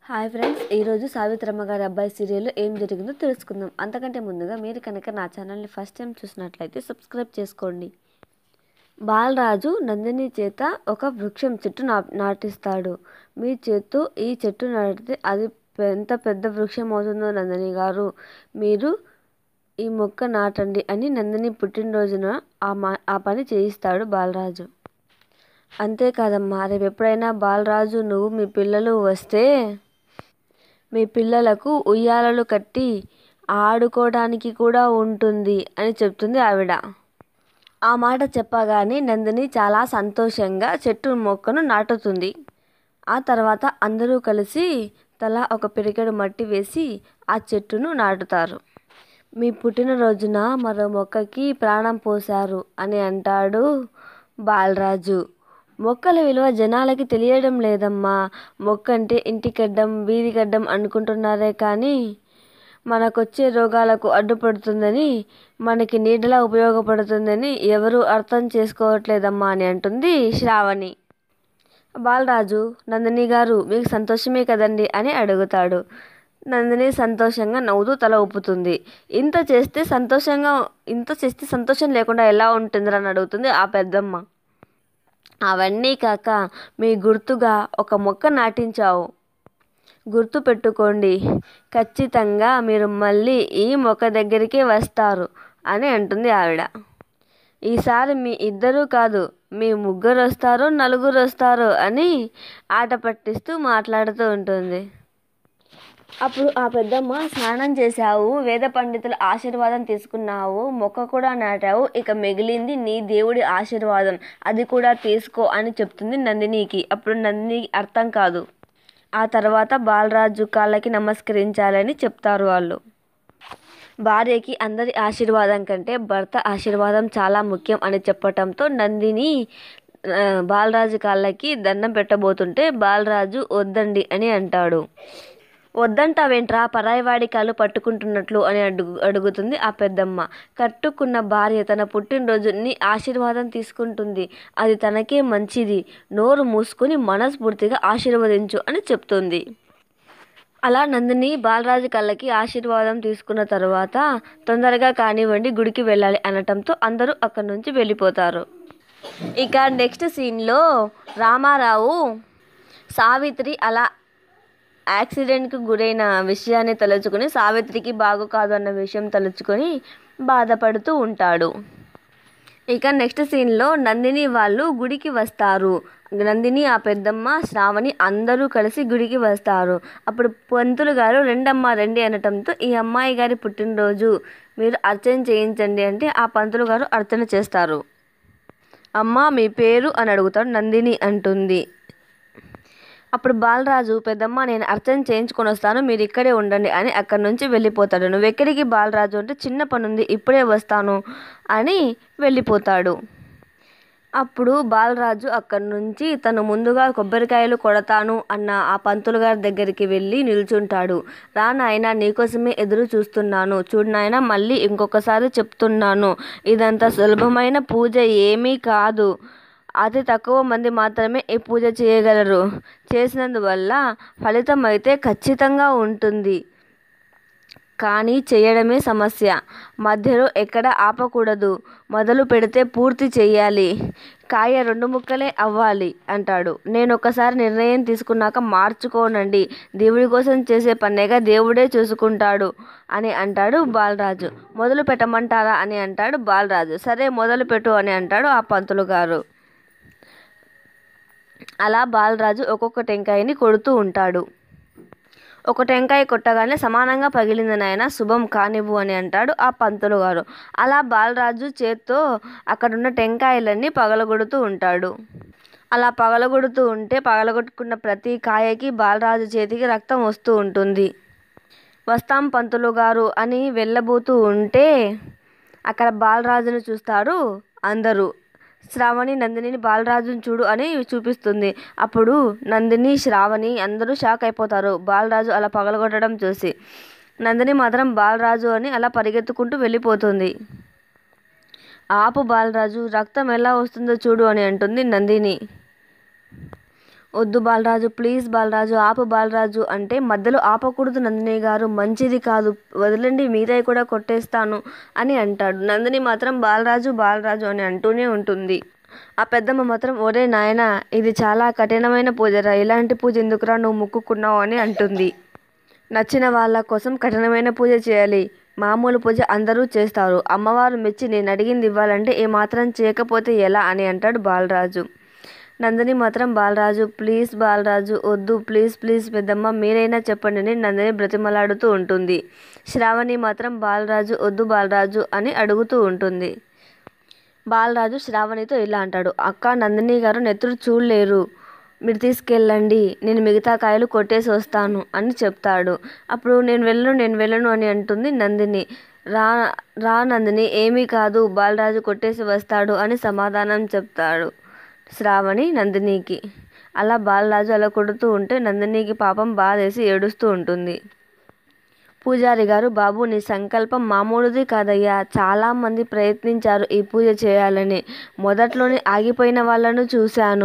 hi friends ఈరోజు సావిత్రమ్మ గారి అబ్బాయి సీరియల్లో ఏం జరిగిందో తెలుసుకుందాం అంతకంటే ముందుగా మీరు కనుక నా ఛానల్ని ఫస్ట్ టైం చూసినట్లయితే సబ్స్క్రైబ్ చేసుకోండి బాలరాజు నందిని చేత ఒక వృక్షం చెట్టు నా నాటిస్తాడు మీ చేత్తో ఈ చెట్టు నాటితే అది పె- ఎంత పెద్ద వృక్షం అవుతుందో నందిని గారు మీరు ఈ మొక్క నాటండి అని నందిని పుట్టినరోజున ఆ మా ఆ పని చేయిస్తాడు బాలరాజు అంతేకాదమ్మా రేపు ఎప్పుడైనా బాలరాజు నువ్వు మీ పిల్లలు వస్తే మీ పిల్లలకు ఉయ్యాలలు కట్టి ఆడుకోవడానికి కూడా ఉంటుంది అని చెప్తుంది ఆవిడ ఆ మాట చెప్పగానే నందిని చాలా సంతోషంగా చెట్టు మొక్కను నాటుతుంది ఆ తర్వాత అందరూ కలిసి తలా ఒక పిరికెడు మట్టి వేసి ఆ చెట్టును నాటుతారు మీ పుట్టినరోజున మరో మొక్కకి ప్రాణం పోశారు అని అంటాడు బాలరాజు మొక్కల విలువ జనాలకి తెలియడం లేదమ్మా మొక్క అంటే ఇంటికడ్డం వీధిగడ్డం అనుకుంటున్నారే కానీ మనకొచ్చే రోగాలకు అడ్డుపడుతుందని మనకి నీడలా ఉపయోగపడుతుందని ఎవరు అర్థం చేసుకోవట్లేదమ్మా అని అంటుంది శ్రావణి బాలరాజు నందిని గారు మీకు సంతోషమే కదండి అని అడుగుతాడు నందిని సంతోషంగా నవ్వుతూ తల ఊపుతుంది ఇంత చేస్తే సంతోషంగా ఇంత చేస్తే సంతోషం లేకుండా ఎలా ఉంటుందిరా అని అడుగుతుంది ఆ పెద్దమ్మ అవన్నీ కాక మీ గుర్తుగా ఒక మొక్క నాటించావు గుర్తు పెట్టుకోండి ఖచ్చితంగా మీరు మళ్ళీ ఈ మొక్క దగ్గరికి వస్తారు అని అంటుంది ఆవిడ ఈసారి మీ ఇద్దరు కాదు మీ ముగ్గురు వస్తారు నలుగురు వస్తారు అని ఆట పట్టిస్తూ మాట్లాడుతూ ఉంటుంది అప్పుడు ఆ పెద్దమ్మ స్నానం చేశావు వేద పండితుల ఆశీర్వాదం తీసుకున్నావు మొక్క కూడా నాటావు ఇక మిగిలింది నీ దేవుడి ఆశీర్వాదం అది కూడా తీసుకో అని చెప్తుంది నందినికి అప్పుడు నందినికి అర్థం కాదు ఆ తర్వాత బాలరాజు కాళ్ళకి నమస్కరించాలని చెప్తారు వాళ్ళు భార్యకి అందరి ఆశీర్వాదం కంటే భర్త ఆశీర్వాదం చాలా ముఖ్యం అని చెప్పటంతో నందిని ఆ, బాలరాజు కాళ్ళకి దండం పెట్టబోతుంటే బాలరాజు వద్దండి అని అంటాడు వద్దంటావేంట్రా పరాయివాడి కాళ్ళు పట్టుకుంటున్నట్లు అని అడుగు అడుగుతుంది ఆ పెద్దమ్మ కట్టుకున్న భార్య తన పుట్టినరోజు నీ ఆశీర్వాదం తీసుకుంటుంది అది తనకే మంచిది నోరు మూసుకొని మనస్ఫూర్తిగా ఆశీర్వదించు అని చెప్తుంది అలా నందిని బాలరాజు కళ్ళకి ఆశీర్వాదం తీసుకున్న తర్వాత తొందరగా కానివ్వండి గుడికి వెళ్ళాలి అనటంతో అందరూ అక్కడి నుంచి వెళ్ళిపోతారు ఇక నెక్స్ట్ సీన్లో రామారావు సావిత్రి అలా యాక్సిడెంట్కి గురైన విషయాన్ని తలుచుకొని సావిత్రికి బాగు కాదు అన్న విషయం తలుచుకొని బాధపడుతూ ఉంటాడు ఇక నెక్స్ట్ సీన్లో నందిని వాళ్ళు గుడికి వస్తారు నందిని ఆ పెద్దమ్మ శ్రావణి అందరూ కలిసి గుడికి వస్తారు అప్పుడు పంతులు గారు రెండమ్మ రండి అనటంతో ఈ అమ్మాయి గారి పుట్టినరోజు మీరు అర్చన చేయించండి అంటే ఆ పంతులు గారు అర్చన చేస్తారు అమ్మ మీ పేరు అని అడుగుతాడు నందిని అంటుంది అప్పుడు బాలరాజు పెద్దమ్మ నేను అర్చన చేయించుకొని వస్తాను మీరు ఇక్కడే ఉండండి అని అక్కడి నుంచి వెళ్ళిపోతాడు నువ్వు ఎక్కడికి బాలరాజు అంటే చిన్న పని ఉంది ఇప్పుడే వస్తాను అని వెళ్ళిపోతాడు అప్పుడు బాలరాజు అక్కడి నుంచి తను ముందుగా కొబ్బరికాయలు కొడతాను అన్న ఆ పంతులు గారి దగ్గరికి వెళ్ళి నిల్చుంటాడు రా నాయనా నీకోసమే ఎదురు చూస్తున్నాను చూడు నాయనా మళ్ళీ ఇంకొకసారి చెప్తున్నాను ఇదంత సులభమైన పూజ ఏమీ కాదు అతి తక్కువ మంది మాత్రమే ఈ పూజ చేయగలరు చేసినందువల్ల ఫలితం అయితే ఖచ్చితంగా ఉంటుంది కానీ చేయడమే సమస్య మధ్యలో ఎక్కడ ఆపకూడదు మొదలు పెడితే పూర్తి చేయాలి కాయ రెండు ముక్కలే అవ్వాలి అంటాడు నేను ఒకసారి నిర్ణయం తీసుకున్నాక మార్చుకోనండి దేవుడి కోసం చేసే పనేగా దేవుడే చూసుకుంటాడు అని అంటాడు బాలరాజు మొదలు పెట్టమంటారా అని అంటాడు బాలరాజు సరే మొదలు పెట్టు అని అంటాడు ఆ పంతులు గారు అలా బాలరాజు ఒక్కొక్క టెంకాయని కొడుతూ ఉంటాడు ఒక టెంకాయ కొట్టగానే సమానంగా పగిలింది నాయన శుభం కానివ్వు అని అంటాడు ఆ పంతులు గారు అలా బాలరాజు చేత్తో అక్కడున్న టెంకాయలన్నీ పగలగొడుతూ ఉంటాడు అలా పగలగొడుతూ ఉంటే పగలగొట్టుకున్న ప్రతి కాయకి బాలరాజు చేతికి రక్తం వస్తూ ఉంటుంది వస్తాం పంతులు గారు అని వెళ్ళబోతూ ఉంటే అక్కడ బాలరాజును చూస్తారు అందరూ శ్రావణి నందిని బాలరాజుని చూడు అని చూపిస్తుంది అప్పుడు నందిని శ్రావణి అందరూ షాక్ అయిపోతారు బాలరాజు అలా పగలగొట్టడం చూసి నందిని మాత్రం బాలరాజు అని అలా పరిగెత్తుకుంటూ వెళ్ళిపోతుంది ఆపు బాలరాజు రక్తం ఎలా వస్తుందో చూడు అని అంటుంది నందిని వద్దు బాలరాజు ప్లీజ్ బాలరాజు ఆపు బాలరాజు అంటే మధ్యలో ఆపకూడదు నందిని గారు మంచిది కాదు వదలండి మీరై కూడా కొట్టేస్తాను అని అంటాడు నందిని మాత్రం బాలరాజు బాలరాజు అని అంటూనే ఉంటుంది ఆ పెద్దమ్మ మాత్రం ఒరే నాయనా ఇది చాలా కఠినమైన పూజరా ఇలాంటి పూజ ఎందుకురా నువ్వు ముక్కుకున్నావు అని అంటుంది నచ్చిన వాళ్ళ కోసం కఠినమైన పూజ చేయాలి మామూలు పూజ అందరూ చేస్తారు అమ్మవారు మెచ్చి నేను అడిగింది ఇవ్వాలంటే ఏమాత్రం చేయకపోతే ఎలా అని అంటాడు బాలరాజు నందిని మాత్రం బాలరాజు ప్లీజ్ బాలరాజు వద్దు ప్లీజ్ ప్లీజ్ పెద్దమ్మ మీరైనా చెప్పండి అని నందిని బ్రతిమలాడుతూ ఉంటుంది శ్రావణి మాత్రం బాలరాజు వద్దు బాలరాజు అని అడుగుతూ ఉంటుంది బాలరాజు శ్రావణితో ఇలా అంటాడు అక్క నందిని గారు నెత్తురు చూడలేరు మీరు తీసుకెళ్ళండి నేను మిగతా కాయలు కొట్టేసి వస్తాను అని చెప్తాడు అప్పుడు నేను వెళ్ళను నేను వెళ్ళను అని అంటుంది నందిని రా రా నందిని ఏమీ కాదు బాలరాజు కొట్టేసి వస్తాడు అని సమాధానం చెప్తాడు శ్రావణి నందినికి అలా బాలరాజు అలా కొడుతూ ఉంటే నందినికి పాపం బాధేసి ఏడుస్తూ ఉంటుంది పూజారి గారు బాబు నీ సంకల్పం మామూలుది కాదయ్యా చాలామంది ప్రయత్నించారు ఈ పూజ చేయాలని మొదట్లోనే ఆగిపోయిన వాళ్ళను చూశాను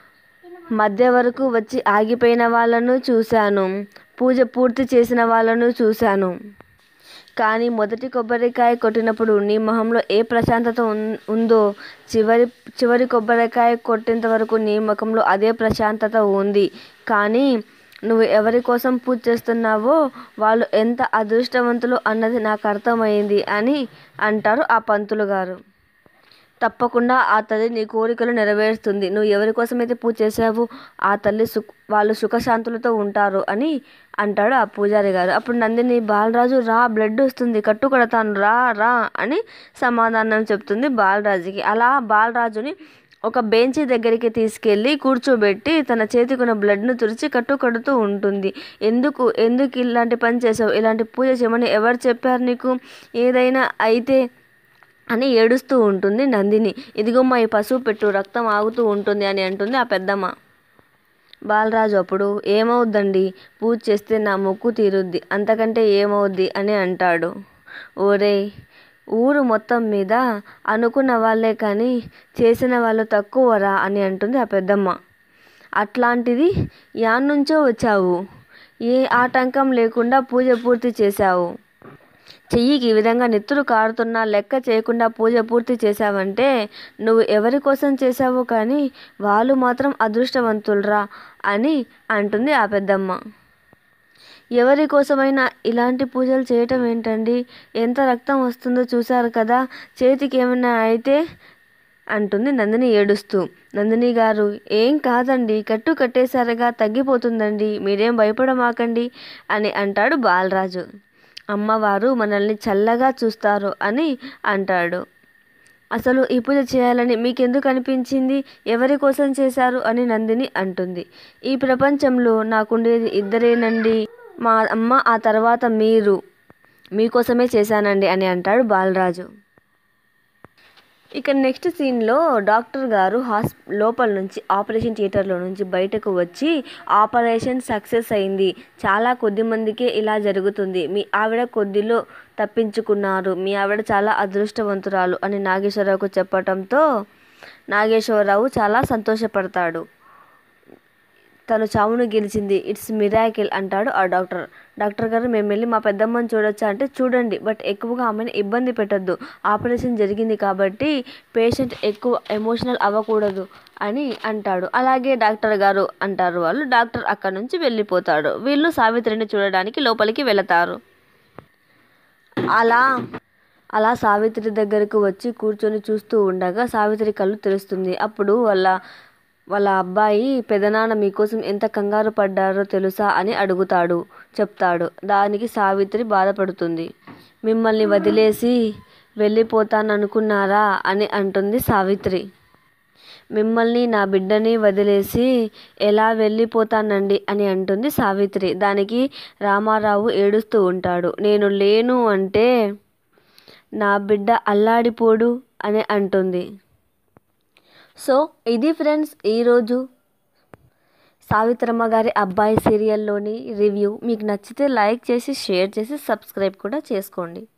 మధ్య వరకు వచ్చి ఆగిపోయిన వాళ్ళను చూశాను పూజ పూర్తి చేసిన వాళ్ళను చూశాను కానీ మొదటి కొబ్బరికాయ కొట్టినప్పుడు నీ మొహంలో ఏ ప్రశాంతత ఉన్- ఉందో చివరి చివరి కొబ్బరికాయ కొట్టేంత వరకు నీ ముఖంలో అదే ప్రశాంతత ఉంది కానీ నువ్వు ఎవరి కోసం పూజ చేస్తున్నావో వాళ్ళు ఎంత అదృష్టవంతులు అన్నది నాకు అర్థమైంది అని అంటారు ఆ పంతులు గారు తప్పకుండా ఆ తల్లి నీ కోరికలు నెరవేరుస్తుంది నువ్వు ఎవరి కోసమైతే పూజ చేసావో ఆ తల్లి సుఖ వాళ్ళు సుఖశాంతులతో ఉంటారు అని అంటాడు ఆ పూజారి గారు అప్పుడు నందిని బాలరాజు రా బ్లడ్ వస్తుంది కట్టు కడతాను రా రా అని సమాధానం చెప్తుంది బాలరాజుకి అలా బాలరాజుని ఒక బెంచ్ దగ్గరికి తీసుకెళ్ళి కూర్చోబెట్టి తన చేతికున్న బ్లడ్ను తుడిచి కట్టు కడుతూ ఉంటుంది ఎందుకు ఎందుకు ఇలాంటి పని చేసావు ఇలాంటి పూజ చేయమని ఎవరు చెప్పారు నీకు ఏదైనా అయితే అని ఏడుస్తూ ఉంటుంది నందిని ఇదిగోమ్మా ఈ పశువు పెట్టు రక్తం ఆగుతూ ఉంటుంది అని అంటుంది ఆ పెద్దమ్మ బాలరాజు అప్పుడు ఏమవుద్దండి పూజ చేస్తే నా మొక్కు తీరుద్ది అంతకంటే ఏమవుద్ది అని అంటాడు ఓరే ఊరు మొత్తం మీద అనుకున్న వాళ్ళే కానీ చేసిన వాళ్ళు తక్కువరా అని అంటుంది ఆ పెద్దమ్మ అట్లాంటిది యాన్నుంచో వచ్చావు ఏ ఆటంకం లేకుండా పూజ పూర్తి చేశావు చెయ్యికి ఈ విధంగా నెత్తురు కారుతున్నా లెక్క చేయకుండా పూజ పూర్తి చేశావంటే నువ్వు ఎవరి కోసం చేశావో కానీ వాళ్ళు మాత్రం అదృష్టవంతులరా అని అంటుంది ఆ పెద్దమ్మ ఎవరి కోసమైనా ఇలాంటి పూజలు చేయటం ఏంటండి ఎంత రక్తం వస్తుందో చూశారు కదా చేతికి ఏమైనా అయితే అంటుంది నందిని ఏడుస్తూ నందిని గారు ఏం కాదండి కట్టు కట్టేశారుగా తగ్గిపోతుందండి మీరేం భయపడమాకండి అని అంటాడు బాలరాజు అమ్మవారు మనల్ని చల్లగా చూస్తారు అని అంటాడు అసలు ఈ పూజ చేయాలని మీకెందుకు అనిపించింది ఎవరి కోసం చేశారు అని నందిని అంటుంది ఈ ప్రపంచంలో నాకుండేది ఇద్దరేనండి మా అమ్మ ఆ తర్వాత మీరు మీకోసమే చేశానండి అని అంటాడు బాలరాజు ఇక నెక్స్ట్ సీన్లో డాక్టర్ గారు హాస్ లోపల నుంచి ఆపరేషన్ థియేటర్లో నుంచి బయటకు వచ్చి ఆపరేషన్ సక్సెస్ అయింది చాలా కొద్ది మందికే ఇలా జరుగుతుంది మీ ఆవిడ కొద్దిలో తప్పించుకున్నారు మీ ఆవిడ చాలా అదృష్టవంతురాలు అని నాగేశ్వరరావుకు చెప్పటంతో నాగేశ్వరరావు చాలా సంతోషపడతాడు తను చావును గెలిచింది ఇట్స్ మిరాకిల్ అంటాడు ఆ డాక్టర్ డాక్టర్ గారు మేము వెళ్ళి మా పెద్దమ్మని చూడొచ్చా అంటే చూడండి బట్ ఎక్కువగా ఆమెను ఇబ్బంది పెట్టద్దు ఆపరేషన్ జరిగింది కాబట్టి పేషెంట్ ఎక్కువ ఎమోషనల్ అవ్వకూడదు అని అంటాడు అలాగే డాక్టర్ గారు అంటారు వాళ్ళు డాక్టర్ అక్కడ నుంచి వెళ్ళిపోతాడు వీళ్ళు సావిత్రిని చూడడానికి లోపలికి వెళతారు అలా అలా సావిత్రి దగ్గరకు వచ్చి కూర్చొని చూస్తూ ఉండగా సావిత్రి కళ్ళు తెరుస్తుంది అప్పుడు వాళ్ళ వాళ్ళ అబ్బాయి పెదనాన్న మీకోసం ఎంత కంగారు పడ్డారో తెలుసా అని అడుగుతాడు చెప్తాడు దానికి సావిత్రి బాధపడుతుంది మిమ్మల్ని వదిలేసి వెళ్ళిపోతాననుకున్నారా అని అంటుంది సావిత్రి మిమ్మల్ని నా బిడ్డని వదిలేసి ఎలా వెళ్ళిపోతానండి అని అంటుంది సావిత్రి దానికి రామారావు ఏడుస్తూ ఉంటాడు నేను లేను అంటే నా బిడ్డ అల్లాడిపోడు అని అంటుంది సో ఇది ఫ్రెండ్స్ ఈరోజు సావిత్రమ్మ గారి అబ్బాయి సీరియల్లోని రివ్యూ మీకు నచ్చితే లైక్ చేసి షేర్ చేసి సబ్స్క్రైబ్ కూడా చేసుకోండి